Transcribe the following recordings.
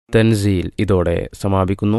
തൻസീൽ ഇതോടെ സമാപിക്കുന്നു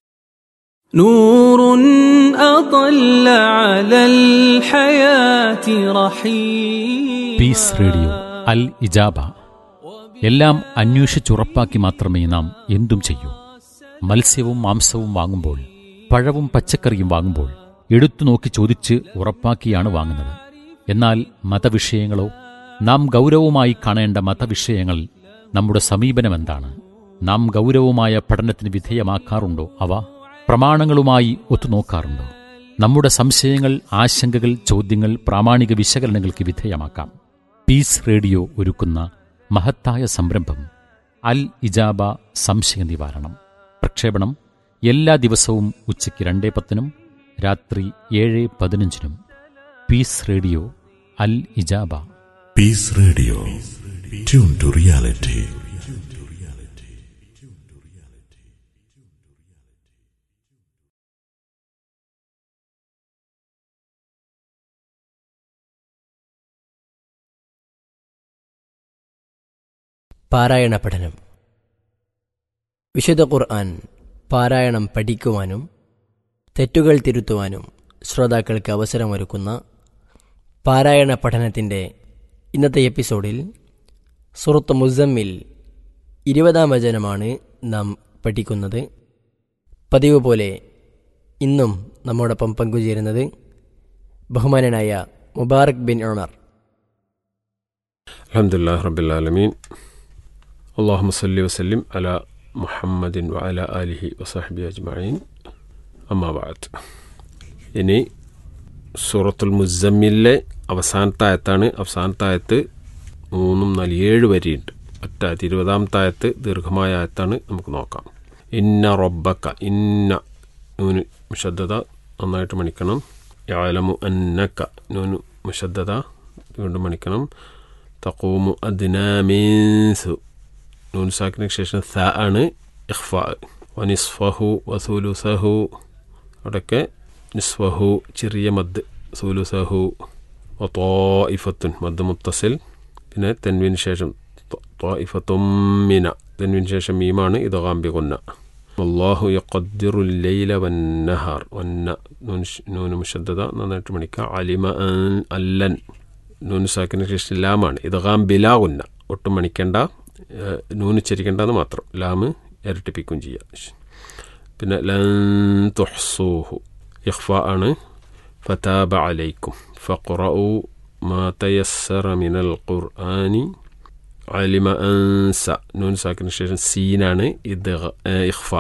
نور أطل على الحياة رحيم പീസ് റേഡിയോ അൽ ഇജാബ എല്ലാം അന്വേഷിച്ചുറപ്പാക്കി മാത്രമേ നാം എന്തും ചെയ്യൂ മത്സ്യവും മാംസവും വാങ്ങുമ്പോൾ പഴവും പച്ചക്കറിയും വാങ്ങുമ്പോൾ എടുത്തു നോക്കി ചോദിച്ച് ഉറപ്പാക്കിയാണ് വാങ്ങുന്നത് എന്നാൽ മതവിഷയങ്ങളോ നാം ഗൗരവമായി കാണേണ്ട മതവിഷയങ്ങൾ നമ്മുടെ സമീപനം എന്താണ് നാം ഗൗരവമായ പഠനത്തിന് വിധേയമാക്കാറുണ്ടോ അവ പ്രമാണങ്ങളുമായി ഒത്തുനോക്കാറുണ്ടോ നമ്മുടെ സംശയങ്ങൾ ആശങ്കകൾ ചോദ്യങ്ങൾ പ്രാമാണിക വിശകലനങ്ങൾക്ക് വിധേയമാക്കാം പീസ് റേഡിയോ ഒരുക്കുന്ന മഹത്തായ സംരംഭം അൽ ഇജാബ സംശയ നിവാരണം പ്രക്ഷേപണം എല്ലാ ദിവസവും ഉച്ചയ്ക്ക് രണ്ടേ പത്തിനും രാത്രി ഏഴ് പതിനഞ്ചിനും പീസ് റേഡിയോ അൽ ഇജാബ Peace Radio. Tune to reality. പാരായണ പഠനം വിശുദ്ധ ഖുർആൻ പാരായണം പഠിക്കുവാനും തെറ്റുകൾ തിരുത്തുവാനും ശ്രോതാക്കൾക്ക് അവസരമൊരുക്കുന്ന പാരായണ പഠനത്തിൻ്റെ ഇന്നത്തെ എപ്പിസോഡിൽ സുഹൃത്ത് മുസമ്മിൽ ഇരുപതാം വചനമാണ് നാം പഠിക്കുന്നത് പതിവ് പോലെ ഇന്നും നമ്മോടൊപ്പം പങ്കുചേരുന്നത് ബഹുമാനനായ മുബാറക് ബിൻ ഉമർ الحمد لله رب العالمين اللهم صل وسلم على محمد وعلى آله وصحبه أجمعين أما بعد ഇനി സൂറത്തുൽ മുസമ്മിലെ അവസാനത്തെ ആയത്താണ് അവസാനത്തെ ആയത്ത് മൂന്നും നാല് ഏഴ് വരിയുണ്ട് ഒറ്റ ആയത്ത് ഇരുപതാമത്തെ ആയത്ത് ദീർഘമായ ആയത്താണ് നമുക്ക് നോക്കാം ഇന്ന റബ്ബക്ക ഇന്ന നൂന് മുഷദ്ദത നന്നായിട്ട് മണിക്കണം യാലമു അന്നക്ക നൂന് മുഷദ്ദത വീണ്ടും മണിക്കണം തക്കൂമു അദ്നാമീൻസു നൂൻ സാക്കിന് ശേഷം സ ആണ് ഇഖ്ഫ വനിസ്ഫഹു വസൂലുസഹു അവിടെയൊക്കെ നിസ്ഫഹു ചെറിയ മദ് സൂലുസഹു വത്തോയിഫത്തുൻ മദ് മുത്തസിൽ പിന്നെ തെൻവിന് ശേഷം ത്വായിഫത്തുമ്മിന തെൻവിന് ശേഷം മീമാണ് ഇത് കാമ്പികൊന്ന അള്ളാഹു യഖദ്ദിറു ലൈല വന്നഹാർ വന്ന നൂൻ നൂന് മുഷദ്ദത നന്നായിട്ട് മണിക്കുക അലിമ അൻ അല്ലൻ നൂന് സാക്കിന് ശേഷം ലാമാണ് ഇത് ഗാം ബിലാ ഉന്ന ഒട്ടും മണിക്കേണ്ട ഏഹ്, നൂന് ചരിക്കേണ്ടെന്ന് മാത്രം ലാമ് ഇരട്ടിപ്പിക്കുകയും ചെയ്യാം പിന്നെ ലൻ തുഹ്സൂഹു ഇഖ്ഫ ആണ് ഫതാബ അലൈക്കും ഫഖറഉ മാ തയസ്സറ മിനൽ ഖുർആനി അലിമ അൻസ നൂൻ സാക്കിന് ശേഷം സീനാണ് ഇത് ഇഖ്ഫ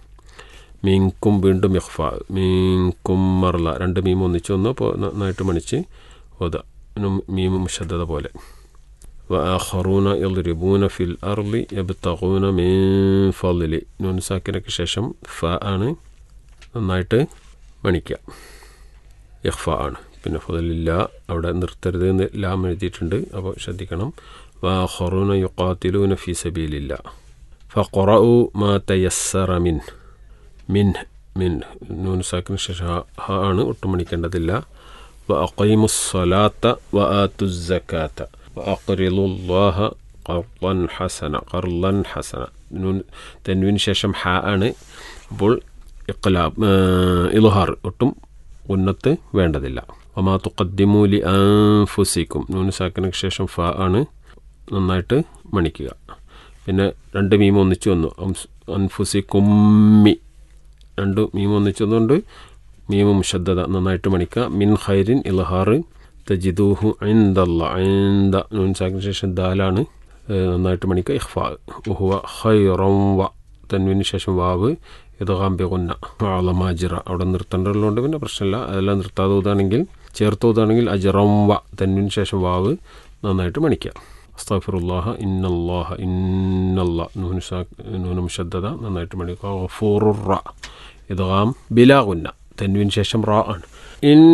മീൻകും വീണ്ടും ഇഖ്ഫ മീൻകും മർല രണ്ട് മീം ഒന്നിച്ച് വന്നു അപ്പോൾ നന്നായിട്ട് മണിച്ച് ഓത മീം മുഷദ്ദത പോലെ وآخرون يضربون في الأرض يبتغون من فضل നൂൻ സാക്കിനൊക്കെ ശേഷം ഫ ആണ് നന്നായിട്ട് മണിക്കുക ഇഖ്ഫ ആണ് പിന്നെ ഫضലില്ല അവിടെ നിർത്തരുത് എന്ന് ലാം എഴുതിയിട്ടുണ്ട് അപ്പോൾ ശ്രദ്ധിക്കണം വാഹറൂന യുക്കാത്തിലൂന ഫി സബീലില്ല ഫഖറഉ മാ തയസ്സറ മിൻ മിൻ മിൻ നൂൻ സാക്കിന് ശേഷം ഹ- ഹ ആണ് ഒട്ടും മണിക്കേണ്ടതില്ല وأقيموا الصلاة وآتوا الزكاة وأقرضوا الله قرضا حسنا قرضا حسنا നൂൻ തെൻവിന് ശേഷം ഹ ആണ് അപ്പോൾ ഇഖ്ലാബ് ഇലുഹാർ ഒട്ടും ഉന്നത്ത് വേണ്ടതില്ല ഒമാ തുക്കദ്ദിമൂലി അൻഫുസിക്കും നൂന് സാക്കിനു ശേഷം ഫ ആണ് നന്നായിട്ട് മണിക്കുക പിന്നെ രണ്ട് മീം ഒന്നിച്ചു വന്നു അംസ്- അൻഫുസിക്കുമ്മി രണ്ട് മീം ഒന്നിച്ചു വന്നുകൊണ്ട് മീമും ശബ്ദത നന്നായിട്ട് മണിക്കുക മിൻ ഖൈരിൻ ഇൽഹാറ് തജിദൂഹു ഐന്ദല്ല ഐന്ദ നൂൻ സാക്കിന് ശേഷം ദാലാണ് ഏഹ്, നന്നായിട്ട് മണിക്കുക ഇഖ്ഫാ ഉഹുവ ഖൈറം വ തൻവിന് ശേഷം വാവ് ഇത് കാമ്പികുന്ന ആളമാജിറ അവിടെ നിർത്തേണ്ടതുകൊണ്ട് പിന്നെ പ്രശ്നമില്ല അതെല്ലാം നിർത്താതെ ഊതാണെങ്കിൽ ചേർത്ത് ഊതാണെങ്കിൽ അജിറം വ തൻവിന് ശേഷം വാവ് നന്നായിട്ട് മണിക്കുക അസ്താഫിറുല്ലാഹ ഇന്നല്ലാഹ ഇന്നല്ല നൂന് സാ നൂന് മുഷദ്ദത നന്നായിട്ട് മണിക്കുക ഗഫൂറുർ റ ഇത് കാം ബിലാ ഉന്ന തെൻവിന് ശേഷം റ ആണ് ഇൻ